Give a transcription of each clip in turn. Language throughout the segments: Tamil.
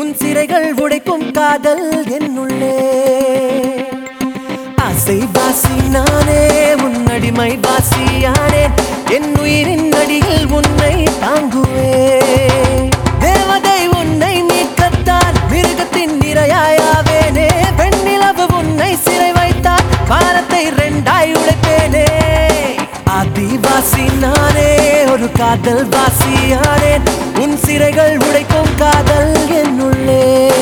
உன் சிறைகள் உடைக்கும் காதல் என்னுள்ளே ஆசை வாசி நானே உன் அடிமை வாசியானேன் என் உயிரின் அடியில் உன்னை தாங்குவே தேவதை உன்னை மீட்கத்தான் மிருகத்தின் நிறையாயாவேனே பெண்ணிலவு உன்னை சிறை வைத்தால் வானத்தை ரெண்டாய் உடைப்பேனே ஆதிவாசி நானே ஒரு காதல் வாசியானேன் உன் சிறைகள் உடைக்கும் காதல் என்னுள்ளே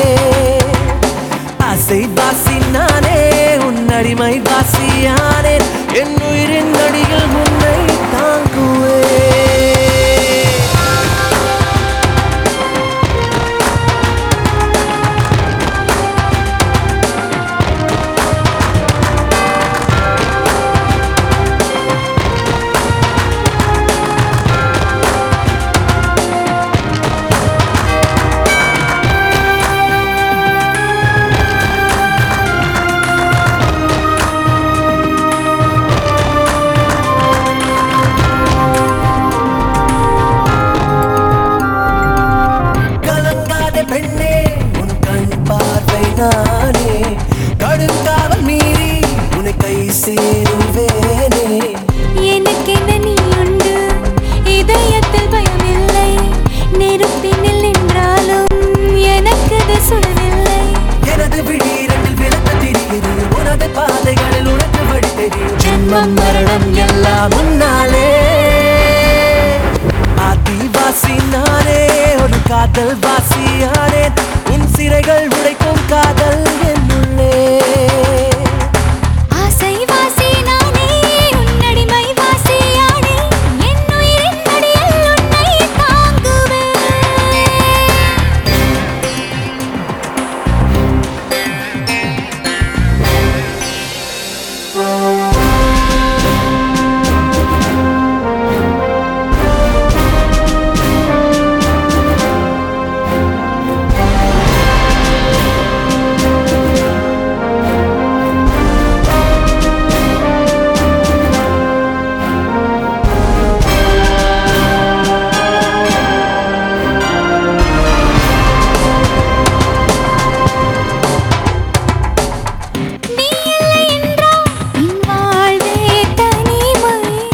ஆசை வாசி நானே உன் அடிமை வாசியானேன் என் உயிரின் அடியில் உன்னை தாங்குவே கலங்காத பெண்ணே உன் கண் பார்வை நானே கடுங்காவல் மீறி உன்னை கை சேருவேனே எனக்கென நீ உண்டு இதயத்தில் பயமில்லை நெருப்பினில் நின்றாலும் எனக்கு அது சுடவில்லை எனது விழீரண்டில் விளக்க தெரிகிறது உனது பாதைகளில் உனக்கு வழி தெரியும் ஜென்மம் மரணம் எல்லாம் முன்னாலே ஆதிவாசி நானே ஒரு காதல் வாசியானேன் உன் சிறைகள் உடைக்கும் காதல் என்னுள்ளே ஆசை வாசி நானே உன்னடிமை வாசியானே என் உயிரின் அடியில் உன்னை தாங்குவேன் நீ இல்லை என்றால் என் வாழ்வே தனிமை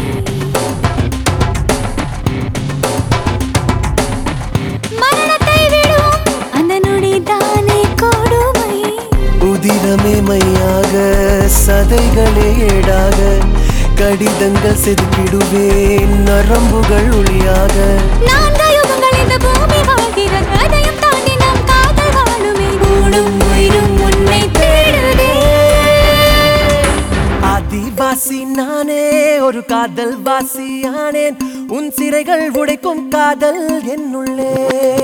மரணத்தை விடும் அந்த நொடிதானே கொடுமை உதிரமே மையாக சதைகளே ஏடாக கடிதங்கள் செதுக்கிடுவேன் நரம்புகள் ஒளியாக நான்கு யுகங்கள் இந்த பூமி வாழ்கிறது அதையும் தாண்டி நம் காதல் வாழுமே ஊடும் உயிரும் உன்னை தேடுதே ஆதிவாசி நானே ஒரு காதல் வாசியானேன் உன் சிறைகள் உடைக்கும் காதல் என்னுள்ளே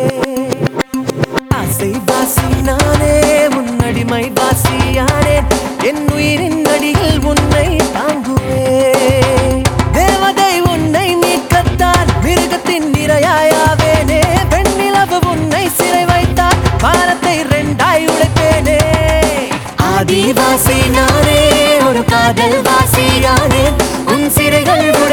ஆசை வாசி நானே உன் அடிமை வாசியானேன் என் உயிரின் அடியில் உன்னை தாங்குவே தேவதை உன்னை மீட்கத்தான் மிருகத்தின் நிறையாயாவேனே பெண்ணிலவு உன்னை சிறை வைத்தால் வானத்தை ரெண்டாய் உடைப்பேனே ஆதிவாசி நானே ஒரு காதல் வாசியானேன் உன் சிறைகள்